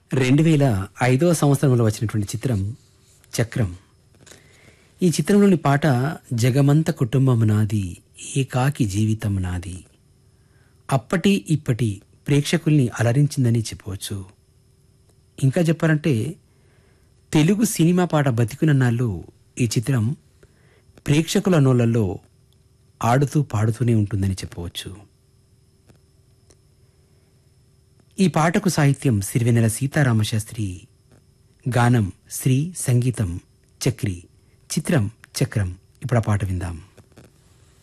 రెండు వేల ఐదవ సంవత్సరంలో వచ్చినటువంటి చిత్రం చక్రం ఈ చిత్రంలోని పాట జగమంత కుటుంబం నాది ఏకాకి జీవితం నాది అప్పటి ఇప్పటి ప్రేక్షకుల్ని అలరించిందని చెప్పవచ్చు ఇంకా చెప్పాలంటే తెలుగు సినిమా పాట బతికునన్నాళ్ళు ఈ చిత్రం ప్రేక్షకుల నోళ్లలో ఆడుతూ పాడుతూనే ఉంటుందని చెప్పవచ్చు ఈ పాటకు సాహిత్యం సిరివెన్నెల సీతారామశాస్త్రి గానం శ్రీ సంగీతం చక్రి చిత్రం చక్రం ఇప్పుడు ఆ పాట విందాం